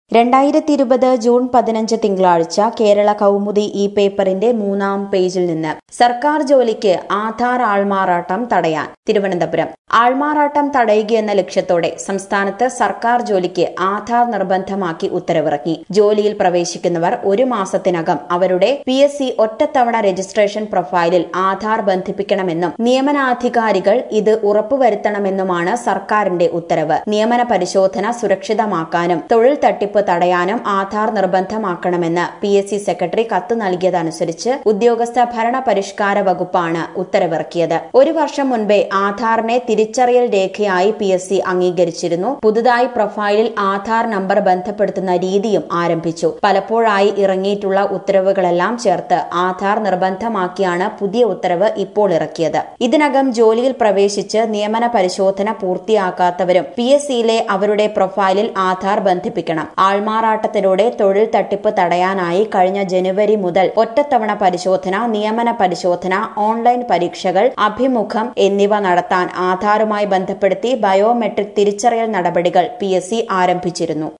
രണ്ടായിരത്തി ഇരുപത് ജൂൺ പതിനഞ്ച് തിങ്കളാഴ്ച കേരള കൗമുദി ഈ പേപ്പറിന്റെ മൂന്നാം പേജിൽ നിന്ന് സർക്കാർ ജോലിക്ക് ആധാർ ആൾമാറാട്ടം തടയാൻ തിരുവനന്തപുരം ആൾമാറാട്ടം തടയുകയെന്ന ലക്ഷ്യത്തോടെ സംസ്ഥാനത്ത് സർക്കാർ ജോലിക്ക് ആധാർ നിർബന്ധമാക്കി ഉത്തരവിറക്കി ജോലിയിൽ പ്രവേശിക്കുന്നവർ ഒരു മാസത്തിനകം അവരുടെ പി എസ് സി ഒറ്റത്തവണ രജിസ്ട്രേഷൻ പ്രൊഫൈലിൽ ആധാർ ബന്ധിപ്പിക്കണമെന്നും നിയമനാധികാരികൾ ഇത് ഉറപ്പുവരുത്തണമെന്നുമാണ് സർക്കാരിന്റെ ഉത്തരവ് നിയമന പരിശോധന സുരക്ഷിതമാക്കാനും തൊഴിൽ തട്ടിപ്പ് തടയാനും ആധാർ നിർബന്ധമാക്കണമെന്ന് പി എസ് സി സെക്രട്ടറി കത്ത് നൽകിയതനുസരിച്ച് ഉദ്യോഗസ്ഥ ഭരണ പരിഷ്കാര വകുപ്പാണ് ഉത്തരവിറക്കിയത് ഒരു വർഷം മുൻപേ ആധാറിനെ തിരിച്ചറിയൽ രേഖയായി പി എസ് സി അംഗീകരിച്ചിരുന്നു പുതുതായി പ്രൊഫൈലിൽ ആധാർ നമ്പർ ബന്ധപ്പെടുത്തുന്ന രീതിയും ആരംഭിച്ചു പലപ്പോഴായി ഇറങ്ങിയിട്ടുള്ള ഉത്തരവുകളെല്ലാം ചേർത്ത് ആധാർ നിർബന്ധമാക്കിയാണ് പുതിയ ഉത്തരവ് ഇപ്പോൾ ഇറക്കിയത് ഇതിനകം ജോലിയിൽ പ്രവേശിച്ച് നിയമന പരിശോധന പൂർത്തിയാക്കാത്തവരും പി എസ് സിയിലെ അവരുടെ പ്രൊഫൈലിൽ ആധാർ ബന്ധിപ്പിക്കണം ആൾമാറാട്ടത്തിലൂടെ തൊഴിൽ തട്ടിപ്പ് തടയാനായി കഴിഞ്ഞ ജനുവരി മുതൽ ഒറ്റത്തവണ പരിശോധന നിയമന പരിശോധന ഓൺലൈൻ പരീക്ഷകൾ അഭിമുഖം എന്നിവ നടത്താൻ ആധാറുമായി ബന്ധപ്പെടുത്തി ബയോമെട്രിക് തിരിച്ചറിയൽ നടപടികൾ പി ആരംഭിച്ചിരുന്നു